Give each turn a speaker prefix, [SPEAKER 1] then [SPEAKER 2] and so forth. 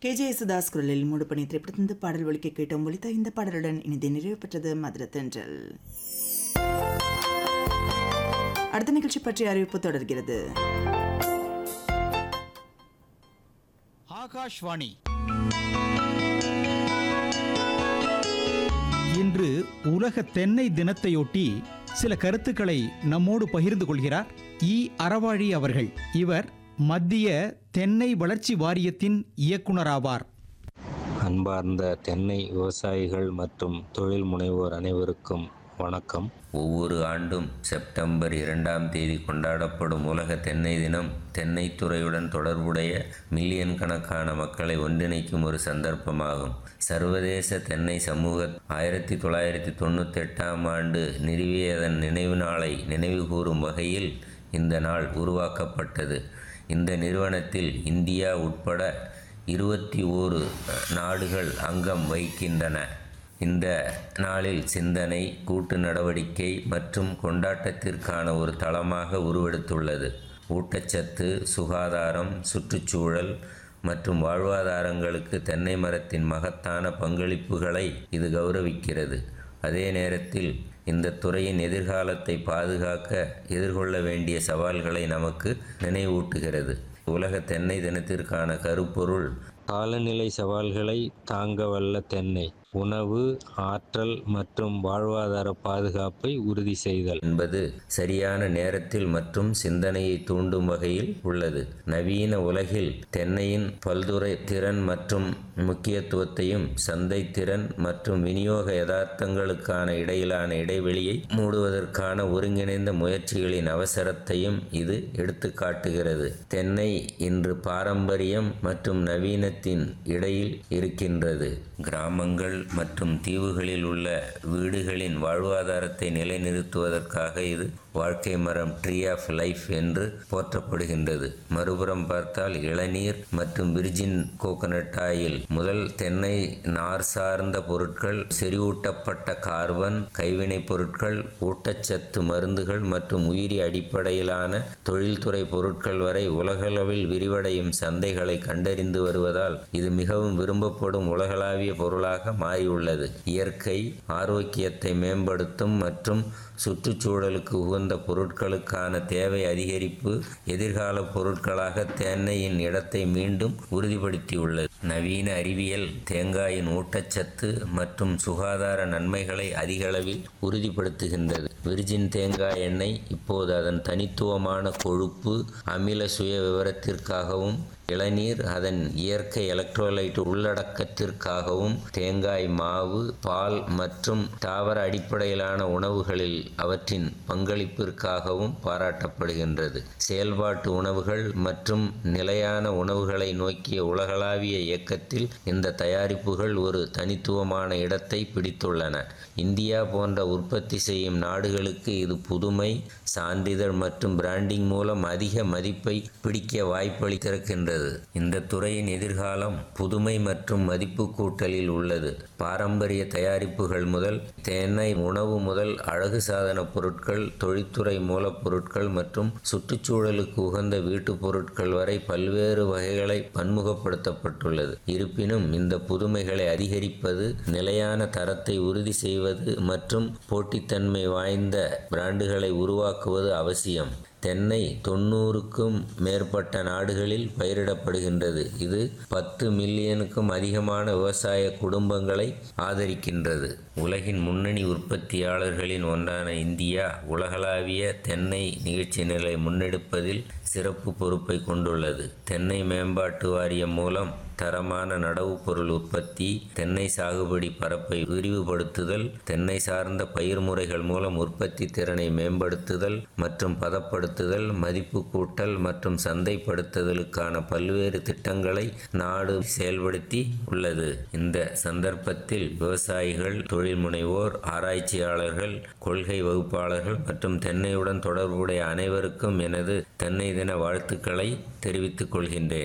[SPEAKER 1] K J Yesudas குரலில் மூடுபணி திரைப்படத்திலிருந்து பாடல் ஒலிக்க கேட்டோம் ஒலித்த இந்த பாடலுடன் இனிது நிறைவு பெற்றது மதுர தென்றல் அடுத்த நிகழ்ச்சி பற்றிய அறிவிப்பு தொடர்கிறது
[SPEAKER 2] ஆகாஷ்வாணி
[SPEAKER 3] இன்று உலக தென்னை தினத்தையொட்டி சில கருத்துக்களை நம்மோடு பகிர்ந்து கொள்கிறார் இ அறவாழி அவர்கள் இவர் மத்திய தென்னை வளர்ச்சி வாரியத்தின் இயக்குனராவார்
[SPEAKER 4] அன்பார்ந்த தென்னை விவசாயிகள் மற்றும் தொழில் முனைவோர் அனைவருக்கும் வணக்கம்
[SPEAKER 5] ஒவ்வொரு ஆண்டும் செப்டம்பர் இரண்டாம் தேதி கொண்டாடப்படும் உலக தென்னை தினம் தென்னை துறையுடன் தொடர்புடைய மில்லியன் கணக்கான மக்களை ஒன்றிணைக்கும் ஒரு சந்தர்ப்பமாகும் சர்வதேச தென்னை சமூக ஆயிரத்தி தொள்ளாயிரத்தி தொண்ணூற்றி எட்டாம் ஆண்டு நிறுவியதன் நினைவு நாளை நினைவு கூறும் வகையில் இந்த நாள் உருவாக்கப்பட்டது இந்த நிறுவனத்தில் இந்தியா உட்பட இருபத்தி ஓரு நாடுகள் அங்கம் வகிக்கின்றன இந்த நாளில் சிந்தனை கூட்டு நடவடிக்கை மற்றும் கொண்டாட்டத்திற்கான ஒரு தளமாக உருவெடுத்துள்ளது ஊட்டச்சத்து சுகாதாரம் சுற்றுச்சூழல் மற்றும் வாழ்வாதாரங்களுக்கு தென்னை மரத்தின் மகத்தான பங்களிப்புகளை இது கௌரவிக்கிறது அதே நேரத்தில் இந்த துறையின் எதிர்காலத்தை பாதுகாக்க எதிர்கொள்ள வேண்டிய சவால்களை நமக்கு நினைவூட்டுகிறது உலக தென்னை தினத்திற்கான கருப்பொருள்
[SPEAKER 4] காலநிலை சவால்களை தாங்க வல்ல தென்னை உணவு ஆற்றல் மற்றும் வாழ்வாதார பாதுகாப்பை உறுதி செய்தல்
[SPEAKER 5] என்பது சரியான நேரத்தில் மற்றும் சிந்தனையை தூண்டும் வகையில் உள்ளது நவீன உலகில் தென்னையின் பல்துறை திறன் மற்றும் முக்கியத்துவத்தையும் சந்தை திறன் மற்றும் விநியோக யதார்த்தங்களுக்கான இடையிலான இடைவெளியை மூடுவதற்கான ஒருங்கிணைந்த முயற்சிகளின் அவசரத்தையும் இது எடுத்துக்காட்டுகிறது தென்னை இன்று பாரம்பரியம் மற்றும் நவீனத்தின் இடையில் இருக்கின்றது கிராமங்கள் மற்றும் தீவுகளில் உள்ள வீடுகளின் வாழ்வாதாரத்தை நிலைநிறுத்துவதற்காக இது வாழ்க்கை மரம் ட்ரீ ஆஃப் லைஃப் என்று போற்றப்படுகின்றது மறுபுறம் பார்த்தால் இளநீர் மற்றும் விர்ஜின் கோகனட் ஆயில் முதல் தென்னை நார் சார்ந்த பொருட்கள் செறிவூட்டப்பட்ட கார்பன் கைவினைப் பொருட்கள் ஊட்டச்சத்து மருந்துகள் மற்றும் உயிரி அடிப்படையிலான தொழில்துறை பொருட்கள் வரை உலகளவில் விரிவடையும் சந்தைகளை கண்டறிந்து வருவதால் இது மிகவும் விரும்பப்படும் உலகளாவிய பொருளாக மாறியுள்ளது இயற்கை ஆரோக்கியத்தை மேம்படுத்தும் மற்றும் சுற்றுச்சூழலுக்கு உகந்த பொருட்களுக்கான தேவை அதிகரிப்பு எதிர்கால பொருட்களாக தென்னையின் இடத்தை மீண்டும் உறுதிப்படுத்தியுள்ளது நவீன அறிவியல் தேங்காயின் ஊட்டச்சத்து மற்றும் சுகாதார நன்மைகளை அதிகளவில் உறுதிப்படுத்துகின்றது விர்ஜின் தேங்காய் எண்ணெய் இப்போது அதன் தனித்துவமான கொழுப்பு அமில சுய விவரத்திற்காகவும் இளநீர் அதன் இயற்கை எலக்ட்ரோலைட் உள்ளடக்கத்திற்காகவும் தேங்காய் மாவு பால் மற்றும் தாவர அடிப்படையிலான உணவுகளில் அவற்றின் பங்களிப்பிற்காகவும் பாராட்டப்படுகின்றது செயல்பாட்டு உணவுகள் மற்றும் நிலையான உணவுகளை நோக்கிய உலகளாவிய இயக்கத்தில் இந்த தயாரிப்புகள் ஒரு தனித்துவமான இடத்தை பிடித்துள்ளன இந்தியா போன்ற உற்பத்தி செய்யும் நாடுகளுக்கு இது புதுமை சான்றிதழ் மற்றும் பிராண்டிங் மூலம் அதிக மதிப்பை பிடிக்க வாய்ப்பளித்திருக்கின்றது இந்த துறையின் எதிர்காலம் புதுமை மற்றும் மதிப்பு கூட்டலில் உள்ளது பாரம்பரிய தயாரிப்புகள் முதல் தென்னை உணவு முதல் அழகு சாதன பொருட்கள் தொழில்துறை மூலப்பொருட்கள் மற்றும் சுற்றுச்சூழலுக்கு உகந்த வீட்டுப் பொருட்கள் வரை பல்வேறு வகைகளை பன்முகப்படுத்தப்பட்டுள்ளது இருப்பினும் இந்த புதுமைகளை அதிகரிப்பது நிலையான தரத்தை உறுதி செய்வது மற்றும் போட்டித்தன்மை வாய்ந்த பிராண்டுகளை உருவாக்குவது அவசியம் தென்னை தொண்ணூறுக்கும் மேற்பட்ட நாடுகளில் பயிரிடப்படுகின்றது இது பத்து மில்லியனுக்கும் அதிகமான விவசாய குடும்பங்களை ஆதரிக்கின்றது உலகின் முன்னணி உற்பத்தியாளர்களின் ஒன்றான இந்தியா உலகளாவிய தென்னை நிகழ்ச்சி நிலை முன்னெடுப்பதில் சிறப்பு பொறுப்பை கொண்டுள்ளது தென்னை மேம்பாட்டு வாரியம் மூலம் தரமான நடவு பொருள் உற்பத்தி தென்னை சாகுபடி பரப்பை விரிவுபடுத்துதல் தென்னை சார்ந்த பயிர் முறைகள் மூலம் உற்பத்தி திறனை மேம்படுத்துதல் மற்றும் பதப்படுத்துதல் மதிப்பு கூட்டல் மற்றும் சந்தைப்படுத்துதலுக்கான பல்வேறு திட்டங்களை நாடு செயல்படுத்தி உள்ளது இந்த சந்தர்ப்பத்தில் விவசாயிகள் தொழில் முனைவோர் ஆராய்ச்சியாளர்கள் கொள்கை வகுப்பாளர்கள் மற்றும் தென்னையுடன் தொடர்புடைய அனைவருக்கும் எனது தென்னை தின வாழ்த்துக்களை தெரிவித்துக் கொள்கின்றேன்